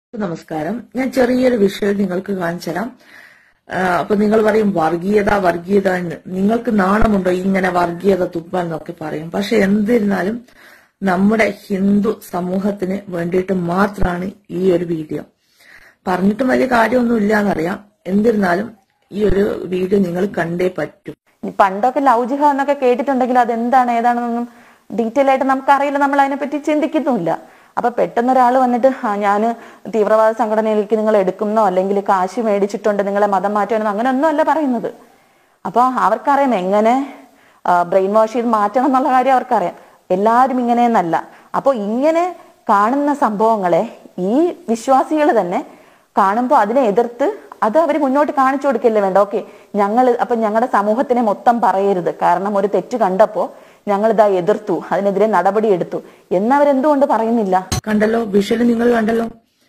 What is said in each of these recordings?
നമസ്കാരം ഞാൻ ചെറിയൊരു വിഷയം നിങ്ങൾക്ക് കാണിച്ചു തരാം ആ, അപ്പൊ നിങ്ങൾ പറയും വർഗീയത വർഗീയത എന്ന് നിങ്ങൾക്ക് നാണമുണ്ടോ ഇങ്ങനെ വർഗീയത തുപ്പാൻ എന്നൊക്കെ പറയും പക്ഷെ എന്നിരുന്നാലും നമ്മുടെ ഹിന്ദു സമൂഹത്തിന് വേണ്ടിയിട്ട് മാത്രമാണ് ഈ ഒരു വീഡിയോ പറഞ്ഞിട്ടും വലിയ കാര്യമൊന്നും ഇല്ല എന്നറിയാം എന്നിരുന്നാലും ഈ ഒരു വീഡിയോ നിങ്ങൾ കണ്ടേ പറ്റൂ ഈ പണ്ടൊക്കെ ലവ് ജിഹാദ് എന്നൊക്കെ കേട്ടിട്ടുണ്ടെങ്കിൽ അത് എന്താണ് ഏതാണെന്നൊന്നും ഡീറ്റെയിൽ ആയിട്ട് നമുക്കറിയില്ല നമ്മൾ അതിനെപ്പറ്റി ചിന്തിക്കുന്നുമില്ല അപ്പൊ പെട്ടെന്ന് ഒരാൾ വന്നിട്ട് ആ ഞാൻ തീവ്രവാദ സംഘടനയിലേക്ക് നിങ്ങൾ എടുക്കുന്നോ അല്ലെങ്കിൽ കാശ് മേടിച്ചിട്ടുണ്ട് നിങ്ങളെ മതം മാറ്റാനോ അങ്ങനെ ഒന്നും അല്ല പറയുന്നത് അപ്പൊ അവർക്കറിയാം എങ്ങനെ ബ്രെയിൻ വാഷ് ചെയ്ത് മാറ്റണം എന്നുള്ള കാര്യം അവർക്കറിയാം എല്ലാവരും ഇങ്ങനെയെന്നല്ല അപ്പോൾ ഇങ്ങനെ കാണുന്ന സംഭവങ്ങളെ ഈ വിശ്വാസികൾ തന്നെ കാണുമ്പോൾ അതിനെ എതിർത്ത് അത് അവർ മുന്നോട്ട് കാണിച്ചു കൊടുക്കില്ലേ വേണ്ട ഓക്കെ ഞങ്ങൾ അപ്പൊ ഞങ്ങളുടെ സമൂഹത്തിനെ മൊത്തം പറയരുത് കാരണം ഒരു തെറ്റ് കണ്ടപ്പോ ഞങ്ങൾ ഇതാ എതിർത്തു അതിനെതിരെ നടപടിയെടുത്തു എന്നവരെന്തുകൊണ്ട് പറയുന്നില്ല കണ്ടല്ലോ വിഷല് നിങ്ങൾ കണ്ടല്ലോ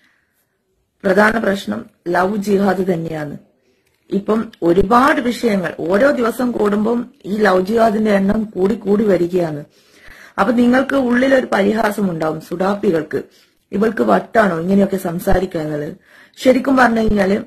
പ്രധാന പ്രശ്നം ലവ് ജിഹാദ് തന്നെയാണ് ഇപ്പം ഒരുപാട് വിഷയങ്ങൾ ഓരോ ദിവസം കൂടുമ്പം ഈ ലവ് ജിഹാദിന്റെ എണ്ണം കൂടി കൂടി വരികയാണ് അപ്പൊ നിങ്ങൾക്ക് ഉള്ളിൽ ഒരു പരിഹാസം ഉണ്ടാവും സുഡാപ്പികൾക്ക് ഇവൾക്ക് വട്ടാണോ ഇങ്ങനെയൊക്കെ സംസാരിക്കുക എന്നുള്ളത് ശരിക്കും പറഞ്ഞു കഴിഞ്ഞാല്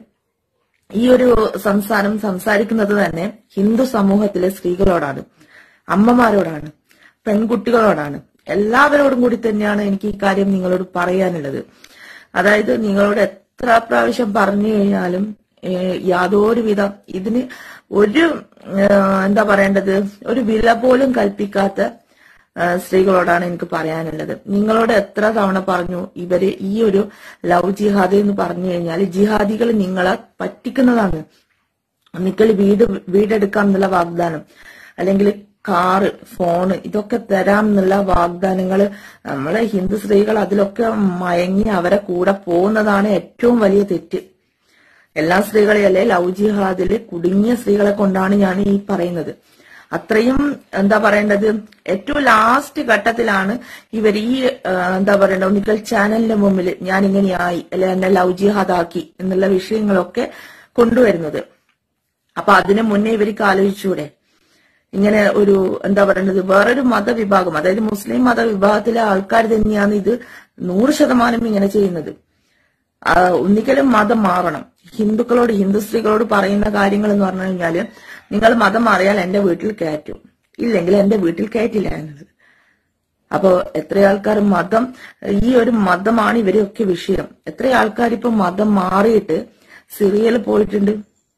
ഈ ഒരു സംസാരം സംസാരിക്കുന്നത് തന്നെ ഹിന്ദു സമൂഹത്തിലെ സ്ത്രീകളോടാണ് അമ്മമാരോടാണ് പെൺകുട്ടികളോടാണ് എല്ലാവരോടും കൂടി തന്നെയാണ് എനിക്ക് ഈ കാര്യം നിങ്ങളോട് പറയാനുള്ളത് അതായത് നിങ്ങളോട് എത്ര പ്രാവശ്യം പറഞ്ഞു കഴിഞ്ഞാലും ഏഹ്, യാതൊരുവിധ ഇതിന് ഒരു ഏഹ്, എന്താ പറയേണ്ടത് ഒരു വില പോലും കൽപ്പിക്കാത്ത ആ, സ്ത്രീകളോടാണ് എനിക്ക് പറയാനുള്ളത് നിങ്ങളോട് എത്ര തവണ പറഞ്ഞു ഇവര് ഈ ഒരു ലവ് ജിഹാദ് എന്ന് പറഞ്ഞു കഴിഞ്ഞാൽ ജിഹാദികൾ നിങ്ങളെ പറ്റിക്കുന്നതാണ് ഒന്നിക്കൽ വീട് വീടെടുക്കാം എന്നുള്ള വാഗ്ദാനം അല്ലെങ്കിൽ കാറ് ഫോണ് ഇതൊക്കെ തരാം എന്നുള്ള വാഗ്ദാനങ്ങൾ നമ്മളെ ഹിന്ദു സ്ത്രീകൾ അതിലൊക്കെ മയങ്ങി അവരെ കൂടെ പോകുന്നതാണ് ഏറ്റവും വലിയ തെറ്റ് എല്ലാ സ്ത്രീകളെയല്ലേ ലവ് ജിഹാദില് കുടുങ്ങിയ സ്ത്രീകളെ കൊണ്ടാണ് ഞാൻ ഈ പറയുന്നത് അത്രയും എന്താ പറയേണ്ടത് ഏറ്റവും ലാസ്റ്റ് ഘട്ടത്തിലാണ് ഇവർ ഈ ആ, എന്താ പറയണ്ട ഒന്നിക്കൽ ചാനലിന്റെ മുമ്പിൽ ഞാൻ ഇങ്ങനെയായി അല്ലെ എന്നെ ലവ് ജിഹാദാക്കി എന്നുള്ള വിഷയങ്ങളൊക്കെ കൊണ്ടുവരുന്നത് അപ്പൊ അതിന് മുന്നേ ഇവർക്ക് ആലോചിച്ചൂടെ ഇങ്ങനെ ഒരു എന്താ പറയേണ്ടത് വേറൊരു മതവിഭാഗം അതായത് മുസ്ലിം മതവിഭാഗത്തിലെ ആൾക്കാർ തന്നെയാണ് ഇത് നൂറ് ശതമാനം ഇങ്ങനെ ചെയ്യുന്നത് ആ, ഒന്നിക്കലും മതം മാറണം ഹിന്ദുക്കളോട് ഹിന്ദു സ്ത്രീകളോട് പറയുന്ന കാര്യങ്ങൾ എന്ന് പറഞ്ഞു കഴിഞ്ഞാല് നിങ്ങൾ മതം മാറിയാൽ എന്റെ വീട്ടിൽ കയറ്റും ഇല്ലെങ്കിൽ എന്റെ വീട്ടിൽ കയറ്റില്ല എന്നുള്ളത് അപ്പോ എത്ര ആൾക്കാർ മതം ഈ ഒരു മതമാണ് ഇവരെയൊക്കെ വിഷയം എത്ര ആൾക്കാർ ഇപ്പൊ മതം മാറിയിട്ട് സിറിയയിൽ പോയിട്ടുണ്ട്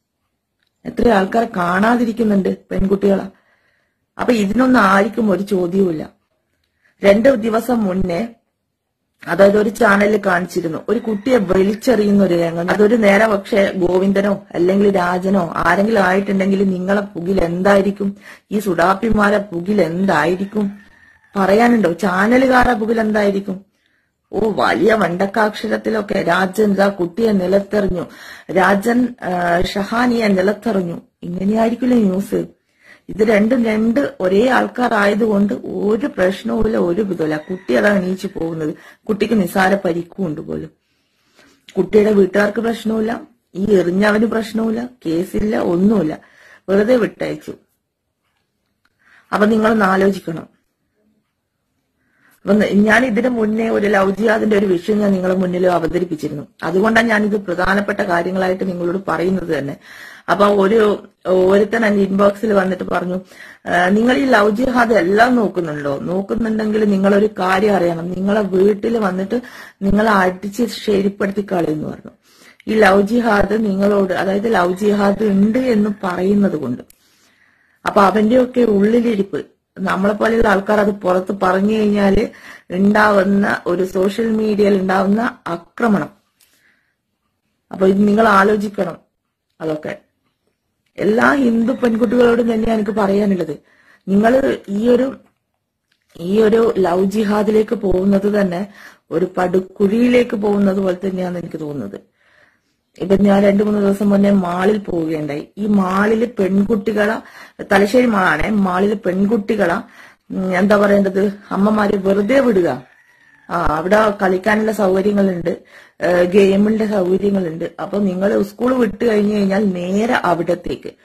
എത്ര ആൾക്കാരെ കാണാതിരിക്കുന്നുണ്ട് പെൺകുട്ടികളെ അപ്പൊ ഇതിനൊന്നും ആർക്കും ഒരു ചോദ്യവുമില്ല രണ്ട് ദിവസം മുന്നേ അതായത് ഒരു ചാനലിൽ കാണിച്ചിരുന്നു ഒരു കുട്ടിയെ വലിച്ചെറിയുന്ന ഒരു രംഗം അതൊരു നേരെ പക്ഷെ ഗോവിന്ദനോ അല്ലെങ്കിൽ രാജനോ ആരെങ്കിലും ആയിട്ടുണ്ടെങ്കിൽ നിങ്ങളെ പുകിൽ എന്തായിരിക്കും ഈ സുഡാപ്പിമാരെ പുകിൽ എന്തായിരിക്കും പറയാനുണ്ടോ ചാനലുകാരെ പുകിൽ എന്തായിരിക്കും ഓ വലിയ വണ്ടക്കാക്ഷരത്തിലൊക്കെ രാജൻ ഇതാ കുട്ടിയെ നിലത്തെറിഞ്ഞു രാജൻ ആ, ഷഹാനിയെ നിലത്തെറിഞ്ഞു ഇങ്ങനെയായിരിക്കില്ല ന്യൂസ് ഇത് രണ്ടും രണ്ട് ഒരേ ആൾക്കാരായതുകൊണ്ട് ഒരു പ്രശ്നവുമില്ല ഒരു വിധമില്ല കുട്ടി അതാ എണീച്ചു പോകുന്നത് കുട്ടിക്ക് നിസാര പരിക്കും ഉണ്ട് പോലും കുട്ടിയുടെ വീട്ടുകാർക്ക് പ്രശ്നവുമില്ല ഈ എറിഞ്ഞവന് പ്രശ്നവുമില്ല കേസില്ല ഒന്നുമില്ല വെറുതെ വിട്ടയച്ചു അപ്പൊ നിങ്ങളൊന്ന് ആലോചിക്കണം അപ്പൊ ഞാൻ ഇതിനു മുന്നേ ഒരു ലവ് ജിഹാദിന്റെ ഒരു വിഷയം ഞാൻ നിങ്ങളെ മുന്നിൽ അവതരിപ്പിച്ചിരുന്നു അതുകൊണ്ടാണ് ഞാൻ ഇത് പ്രധാനപ്പെട്ട കാര്യങ്ങളായിട്ട് നിങ്ങളോട് പറയുന്നത് തന്നെ അപ്പൊ ഒരു ഒരുത്തൻ എന്റെ ഇൻബോക്സിൽ വന്നിട്ട് പറഞ്ഞു "ആ, നിങ്ങൾ ഈ ലവ് ജിഹാദ് എല്ലാം നോക്കുന്നുണ്ടോ നോക്കുന്നുണ്ടെങ്കിൽ നിങ്ങളൊരു കാര്യം അറിയണം നിങ്ങളെ വീട്ടിൽ വന്നിട്ട് നിങ്ങളെ അടിച്ച് ശരിപ്പെടുത്തി കളയെന്ന് പറഞ്ഞു ഈ ലവ് ജിഹാദ് നിങ്ങളോട് അതായത് ലവ് ജിഹാദ് ഉണ്ട് എന്ന് പറയുന്നത് കൊണ്ട് അപ്പൊ അവന്റെയൊക്കെ ഉള്ളിലിരിപ്പ് നമ്മളെ പോലെയുള്ള ആൾക്കാർ അത് പുറത്ത് പറഞ്ഞു കഴിഞ്ഞാല് ഉണ്ടാവുന്ന ഒരു സോഷ്യൽ മീഡിയയിൽ ഉണ്ടാവുന്ന ആക്രമണം അപ്പൊ ഇത് നിങ്ങൾ ആലോചിക്കണം അതൊക്കെ എല്ലാ ഹിന്ദു പെൺകുട്ടികളോടും തന്നെയാണ് എനിക്ക് പറയാനുള്ളത് നിങ്ങൾ ഈ ഒരു ഈ ഒരു ലവ് ജിഹാദിലേക്ക് പോകുന്നത് തന്നെ ഒരു പടുകുഴിയിലേക്ക് പോകുന്നത് പോലെ തന്നെയാണ് എനിക്ക് തോന്നുന്നത് ഇപ്പൊ ഞാൻ രണ്ടു മൂന്ന് ദിവസം മുന്നേ മാളിൽ പോവുകയുണ്ടായി ഈ മാളില് പെൺകുട്ടികളെ തലശ്ശേരി മാളാണേ മാളില് പെൺകുട്ടികളെ ഉം, എന്താ പറയേണ്ടത് അമ്മമാര് വെറുതെ വിടുക ആ അവിടെ കളിക്കാനുള്ള സൗകര്യങ്ങളുണ്ട് ഏഹ് ഗെയിമിന്റെ സൗകര്യങ്ങളുണ്ട് അപ്പൊ നിങ്ങൾ സ്കൂൾ വിട്ട് കഴിഞ്ഞു കഴിഞ്ഞാൽ നേരെ അവിടത്തേക്ക്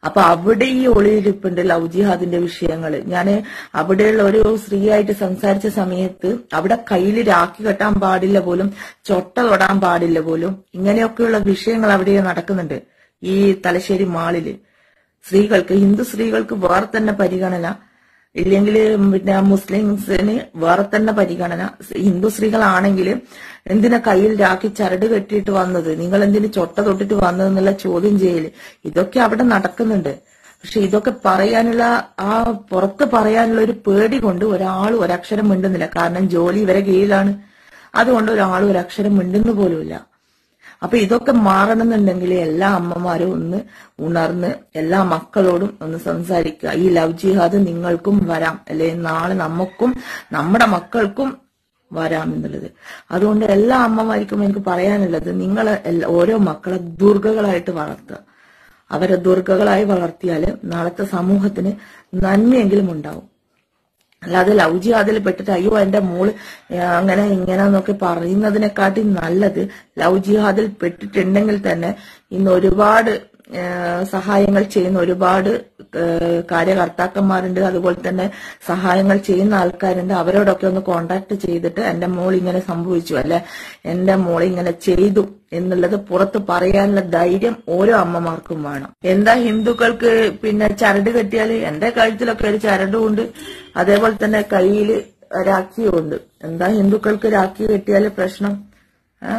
അപ്പൊ അവിടെ ഈ ഒളിയിരിപ്പുണ്ട് ലവ് ജിഹാദിന്റെ വിഷയങ്ങള് ഞാൻ അവിടെയുള്ള ഒരു സ്ത്രീയായിട്ട് സംസാരിച്ച സമയത്ത് അവിടെ കയ്യിൽ രാഖി കെട്ടാൻ പാടില്ല പോലും ചൊട്ട തൊടാൻ പാടില്ല പോലും ഇങ്ങനെയൊക്കെയുള്ള വിഷയങ്ങൾ അവിടെ നടക്കുന്നുണ്ട് ഈ തലശ്ശേരി മാളില് സ്ത്രീകൾക്ക് ഹിന്ദു സ്ത്രീകൾക്ക് വേറെ തന്നെ പരിഗണന ഇല്ലെങ്കിൽ പിന്നെ മുസ്ലിംസിന് വേറെ തന്നെ പരിഗണന ഹിന്ദു സ്ത്രീകളാണെങ്കിൽ എന്തിനാ കയ്യിൽ രാഖി ചരട് കെട്ടിയിട്ട് വന്നത് നിങ്ങൾ എന്തിന് ചൊട്ട തൊട്ടിട്ട് വന്നത് എന്നുള്ള ചോദ്യം ചെയ്യല് ഇതൊക്കെ അവിടെ നടക്കുന്നുണ്ട് പക്ഷെ ഇതൊക്കെ പറയാനുള്ള ആ പുറത്ത് പറയാനുള്ള ഒരു പേടി കൊണ്ട് ഒരാൾ ഒരക്ഷരം മിണ്ടുന്നില്ല കാരണം ജോലി ഇവരെ കീഴിലാണ് അതുകൊണ്ട് ഒരാൾ ഒരക്ഷരം മിണ്ടുന്നു പോലുമില്ല അപ്പൊ ഇതൊക്കെ മാറണമെന്നുണ്ടെങ്കിൽ എല്ലാ അമ്മമാരും ഒന്ന് ഉണർന്ന് എല്ലാ മക്കളോടും ഒന്ന് സംസാരിക്കുക ഈ ലവ് ജിഹാദ് നിങ്ങൾക്കും വരാം അല്ലെ നാളെ നമുക്കും നമ്മുടെ മക്കൾക്കും വരാം എന്നുള്ളത് അതുകൊണ്ട് എല്ലാ അമ്മമാർക്കും എനിക്ക് പറയാനുള്ളത് നിങ്ങൾ ഓരോ മക്കളെ ദുർഗകളായിട്ട് വളർത്തുക അവരെ ദുർഗകളായി വളർത്തിയാൽ നാളത്തെ സമൂഹത്തിന് നന്മയെങ്കിലും ഉണ്ടാവും അല്ലാതെ ലവ് ജിഹാദിൽ പെട്ടിട്ട് അയ്യോ എന്റെ മോള് ഏ, അങ്ങനെ ഇങ്ങനെന്നൊക്കെ പറയുന്നതിനെക്കാട്ടി നല്ലത് ലവ് ജിഹാദിൽ പെട്ടിട്ടുണ്ടെങ്കിൽ തന്നെ ഇന്ന് ഒരുപാട് ഏ, സഹായങ്ങൾ ചെയ്യുന്ന ഒരുപാട് ഏ, കാര്യകർത്താക്കന്മാരുണ്ട് അതുപോലെ തന്നെ സഹായങ്ങൾ ചെയ്യുന്ന ആൾക്കാരുണ്ട് അവരോടൊക്കെ ഒന്ന് കോണ്ടാക്ട് ചെയ്തിട്ട് എന്റെ മോൾ ഇങ്ങനെ സംഭവിച്ചു അല്ലെ എന്റെ മോൾ ഇങ്ങനെ ചെയ്തു എന്നുള്ളത് പുറത്ത് പറയാനുള്ള ധൈര്യം ഓരോ അമ്മമാർക്കും വേണം എന്താ ഹിന്ദുക്കൾക്ക് പിന്നെ ചരട് കെട്ടിയാല് എന്റെ കഴുത്തിലൊക്കെ ഒരു ചരടും ഉണ്ട് അതേപോലെ തന്നെ കയ്യില് രാഖിയും ഉണ്ട് എന്താ ഹിന്ദുക്കൾക്ക് രാഖി കെട്ടിയാല് പ്രശ്നം ആ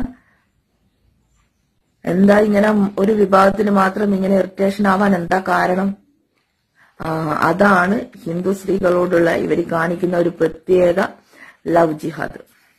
എന്താ ഇങ്ങനെ ഒരു വിഭാഗത്തിന് മാത്രം ഇങ്ങനെ ഇറിറ്റേഷൻ ആവാൻ എന്താ കാരണം ആ, അതാണ് ഹിന്ദു സ്ത്രീകളോടുള്ള ഇവർ കാണിക്കുന്ന ഒരു പ്രത്യേക ലവ് ജിഹാദ്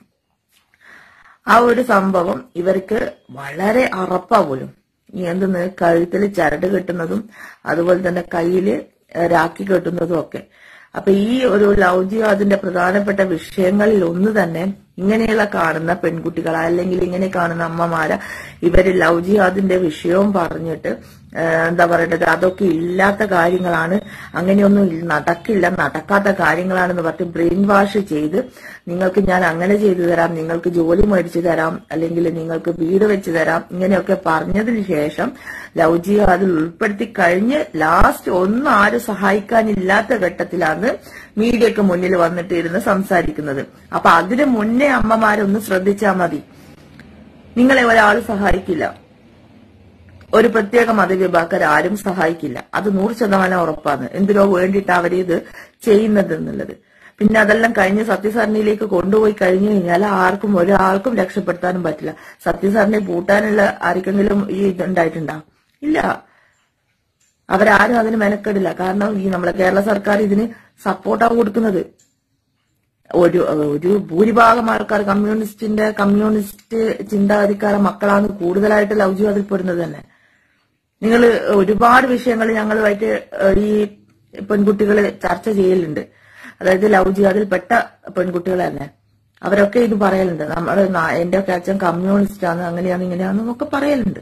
ആ ഒരു സംഭവം ഇവർക്ക് വളരെ അറപ്പാ പോലും ഈ എന്തെന്ന് കഴുത്തിൽ ചരട് കെട്ടുന്നതും അതുപോലെ തന്നെ കയ്യില് രാഖി കെട്ടുന്നതും ഒക്കെ അപ്പൊ ഈ ഒരു ലവ് ജിഹാദിന്റെ പ്രധാനപ്പെട്ട വിഷയങ്ങളിൽ ഒന്ന് തന്നെ ഇങ്ങനെയുള്ള കാണുന്ന പെൺകുട്ടികൾ അല്ലെങ്കിൽ ഇങ്ങനെ കാണുന്ന അമ്മമാരെ ഇവര് ലവ് ജിഹാദിന്റെ വിഷയവും പറഞ്ഞിട്ട് ആ, എന്താ പറയേണ്ടത് അതൊക്കെ ഇല്ലാത്ത കാര്യങ്ങളാണ് അങ്ങനെയൊന്നും ഇല്ല- നടക്കില്ല നടക്കാത്ത കാര്യങ്ങളാണെന്ന് പറഞ്ഞ് ബ്രെയിൻ വാഷ് ചെയ്ത് നിങ്ങൾക്ക് ഞാൻ അങ്ങനെ ചെയ്തു തരാം നിങ്ങൾക്ക് ജോലി മേടിച്ചു തരാം അല്ലെങ്കിൽ നിങ്ങൾക്ക് വീട് വെച്ച് തരാം ഇങ്ങനെയൊക്കെ പറഞ്ഞതിന് ശേഷം ലവ് ജിഹാദിൽ ഉൾപ്പെടുത്തി കഴിഞ്ഞ് ലാസ്റ്റ് ഒന്നും ആരും സഹായിക്കാനില്ലാത്ത ഘട്ടത്തിലാണ് മീഡിയക്ക് മുന്നിൽ വന്നിട്ട് ഇരുന്ന് സംസാരിക്കുന്നത് അപ്പൊ അതിന് മുന്നേ അമ്മമാരൊന്ന് ശ്രദ്ധിച്ചാൽ മതി നിങ്ങളെ ഒരാൾ സഹായിക്കില്ല ഒരു പ്രത്യേക മതവിഭാഗക്കാർ ആരും സഹായിക്കില്ല അത് നൂറ് ശതമാനം ഉറപ്പാണ് എന്തിനോ വേണ്ടിയിട്ട് അവര് ഇത് ചെയ്യുന്നത് എന്നുള്ളത് പിന്നെ അതെല്ലാം കഴിഞ്ഞ് സത്യസാരണിയിലേക്ക് കൊണ്ടുപോയി കഴിഞ്ഞു കഴിഞ്ഞാൽ ആർക്കും ഒരാൾക്കും രക്ഷപ്പെടുത്താനും പറ്റില്ല സത്യസാരണിയെ പൂട്ടാനുള്ള ആർക്കെങ്കിലും ഈ ഇതുണ്ടായിട്ടുണ്ടോ ഇല്ല അവരാരും അതിന് മെനക്കെടില്ല കാരണം ഈ നമ്മളെ കേരള സർക്കാർ ഇതിന് സപ്പോർട്ടാണ് കൊടുക്കുന്നത് ഒരു ഒരു ഭൂരിഭാഗം ആൾക്കാർ കമ്മ്യൂണിസ്റ്റിന്റെ കമ്മ്യൂണിസ്റ്റ് ചിന്താഗതിക്കാരെ മക്കളാണ് കൂടുതലായിട്ട് ലവ് ജിഹാദിൽ പെടുന്നത് തന്നെ നിങ്ങൾ ഒരുപാട് വിഷയങ്ങൾ ഞങ്ങളുമായിട്ട് ഏഹ്, ഈ പെൺകുട്ടികൾ ചർച്ച ചെയ്യലുണ്ട് അതായത് ലവ് ജിഹാദിൽ പെട്ട പെൺകുട്ടികൾ തന്നെ അവരൊക്കെ ഇത് പറയലുണ്ട് നമ്മുടെ നാ- എന്റെ ഒക്കെ അച്ഛൻ കമ്മ്യൂണിസ്റ്റ് ആണ് അങ്ങനെയാണ് ഇങ്ങനെയാണെന്നൊക്കെ പറയലുണ്ട്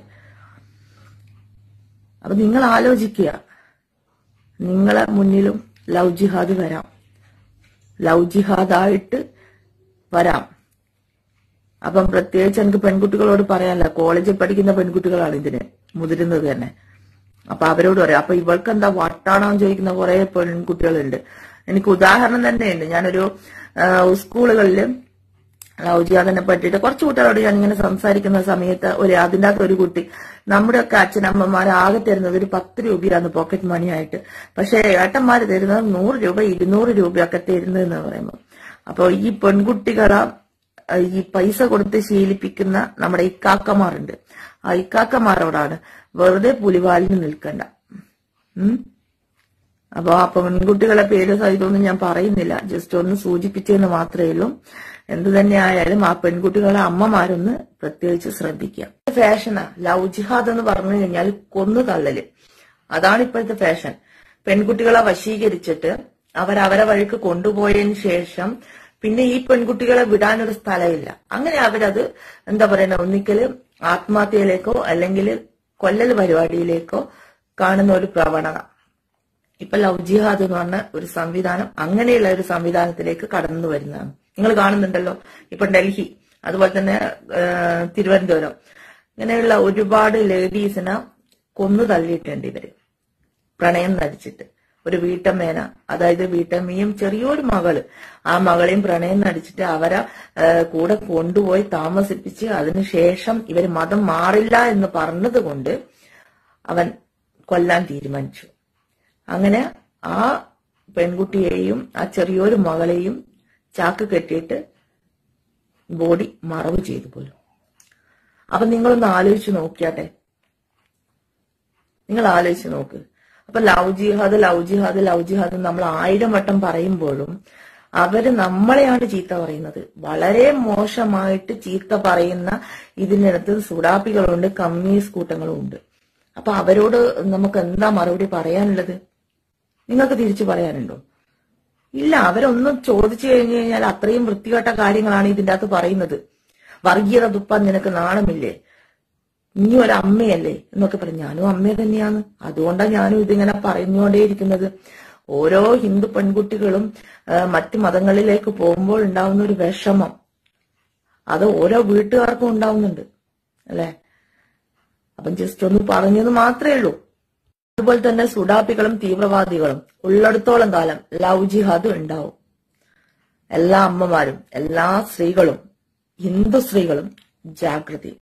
അപ്പൊ നിങ്ങൾ ആലോചിക്കുക നിങ്ങളെ മുന്നിലും ലവ് ജിഹാദ് വരാം ലവ് ജിഹാദായിട്ട് വരാം അപ്പം പ്രത്യേകിച്ച് എനിക്ക് പെൺകുട്ടികളോട് പറയാനല്ല കോളേജിൽ പഠിക്കുന്ന പെൺകുട്ടികളാണ് ഇതിന് മുതിരുന്നത് തന്നെ അപ്പൊ അവരോട് പറയാം അപ്പൊ ഇവൾക്ക് എന്താ വട്ടാണോന്ന് ചോദിക്കുന്ന കുറെ പെൺകുട്ടികളുണ്ട് എനിക്ക് ഉദാഹരണം തന്നെയുണ്ട് ഞാനൊരു ആ, സ്കൂളുകളിൽ ലൗജിയാതിനെ പറ്റിയിട്ട് കുറച്ച് കുട്ടികളോട് ഞാൻ ഇങ്ങനെ സംസാരിക്കുന്ന സമയത്ത് ഒരു അതിൻ്റെ അകത്ത് ഒരു കുട്ടി നമ്മുടെ ഒക്കെ അച്ഛനമ്മമാർ ആകെ തരുന്നത് ഒരു പത്ത് രൂപയാണ് പോക്കറ്റ് മണി ആയിട്ട് പക്ഷെ ഏട്ടന്മാര് തരുന്നത് നൂറ് രൂപ ഇരുന്നൂറ് രൂപയൊക്കെ തരുന്നതെന്ന് പറയുമ്പോൾ അപ്പൊ ഈ പെൺകുട്ടികളെ അഹ് ഈ പൈസ കൊടുത്ത് ശീലിപ്പിക്കുന്ന നമ്മുടെ ഇക്കാക്കമാരുണ്ട് ആ ഇക്കാക്കമാരോടാണ് വെറുതെ പുലിവാലിന് നിൽക്കണ്ട ഉം അപ്പൊ ആ പെൺകുട്ടികളെ പേര് സഹിതമൊന്നും ഞാൻ പറയുന്നില്ല ജസ്റ്റ് ഒന്ന് സൂചിപ്പിച്ചെന്ന് മാത്രമേ ഉള്ളൂ എന്ത് തന്നെ ആയാലും ആ പെൺകുട്ടികളെ അമ്മമാരൊന്ന് പ്രത്യേകിച്ച് ശ്രദ്ധിക്കുക ഫാഷനാ ലവ് ജിഹാദ് എന്ന് പറഞ്ഞു കഴിഞ്ഞാൽ കൊന്നു തള്ളല് അതാണ് ഇപ്പോഴത്തെ ഫാഷൻ പെൺകുട്ടികളെ വശീകരിച്ചിട്ട് അവരവരെ വഴിക്ക് കൊണ്ടുപോയതിന് ശേഷം പിന്നെ ഈ പെൺകുട്ടികളെ വിടാനൊരു സ്ഥലമില്ല അങ്ങനെ അവരത് എന്താ പറയുക ഒന്നിക്കല് ആത്മഹത്യയിലേക്കോ അല്ലെങ്കിൽ കൊല്ലൽ പരിപാടിയിലേക്കോ കാണുന്ന ഒരു പ്രവണത ഇപ്പൊ ലവ് ജിഹാദ് എന്ന് പറഞ്ഞ ഒരു സംവിധാനം അങ്ങനെയുള്ള ഒരു സംവിധാനത്തിലേക്ക് കടന്നു വരുന്നതാണ് നിങ്ങൾ കാണുന്നുണ്ടല്ലോ ഇപ്പൊ ഡൽഹി അതുപോലെ തന്നെ ആ, തിരുവനന്തപുരം ഇങ്ങനെയുള്ള ഒരുപാട് ലേഡീസിനെ കൊന്നു തള്ളിയിട്ടുണ്ട് ഇവര് പ്രണയം നടിച്ചിട്ട് ഒരു വീട്ടമ്മേന അതായത് വീട്ടമ്മയും ചെറിയൊരു മകള് ആ മകളെയും പ്രണയം നടിച്ചിട്ട് അവരെ ആ, കൂടെ കൊണ്ടുപോയി താമസിപ്പിച്ച് അതിനുശേഷം ഇവര് മതം മാറില്ല എന്ന് പറഞ്ഞത് കൊണ്ട് അവൻ കൊല്ലാൻ തീരുമാനിച്ചു അങ്ങനെ ആ പെൺകുട്ടിയെയും ആ ചെറിയൊരു മകളെയും ചാക്ക് കെട്ടിയിട്ട് ബോഡി മറവ് ചെയ്തു പോലും അപ്പൊ നിങ്ങളൊന്ന് ആലോചിച്ച് നോക്കിയാട്ടെ നിങ്ങൾ ആലോചിച്ച് നോക്ക് അപ്പൊ love jihad love jihad love jihad നമ്മൾ ആയിരം വട്ടം പറയുമ്പോഴും അവര് നമ്മളെയാണ് ചീത്ത പറയുന്നത് വളരെ മോശമായിട്ട് ചീത്ത പറയുന്ന ഇതിനകത്ത് സുഡാപ്പികളുണ്ട് കമ്മ്യൂണിസ്റ്റ് കൂട്ടങ്ങളും ഉണ്ട് അപ്പൊ അവരോട് നമുക്ക് എന്താ മറുപടി പറയാനുള്ളത് നിങ്ങൾക്ക് തിരിച്ചു പറയാനുണ്ടോ ഇല്ല അവരൊന്നും ചോദിച്ചു കഴിഞ്ഞു കഴിഞ്ഞാൽ അത്രയും വൃത്തികെട്ട കാര്യങ്ങളാണ് ഇതിന്റെ അകത്ത് പറയുന്നത് വർഗീയത തുപ്പാൻ നിനക്ക് നാണമില്ലേ നീ ഒരു അമ്മയല്ലേ എന്നൊക്കെ പറഞ്ഞു ഞാനും അമ്മ തന്നെയാണ് അതുകൊണ്ടാണ് ഞാനും ഇതിങ്ങനെ പറഞ്ഞുകൊണ്ടേയിരിക്കുന്നത് ഓരോ ഹിന്ദു പെൺകുട്ടികളും ആ, മറ്റു മതങ്ങളിലേക്ക് പോകുമ്പോൾ ഉണ്ടാവുന്ന ഒരു വിഷമം അത് ഓരോ വീട്ടുകാർക്കും ഉണ്ടാവുന്നുണ്ട് അല്ലെ അപ്പം ജസ്റ്റ് ഒന്ന് പറഞ്ഞത് മാത്രമേ ഉള്ളൂ അതുപോലെ തന്നെ സുഡാപ്പികളും തീവ്രവാദികളും ഉള്ളിടത്തോളം കാലം ലവ് ജിഹാദ് ഉണ്ടാവും എല്ലാ അമ്മമാരും എല്ലാ സ്ത്രീകളും ഹിന്ദു സ്ത്രീകളും ജാഗ്രത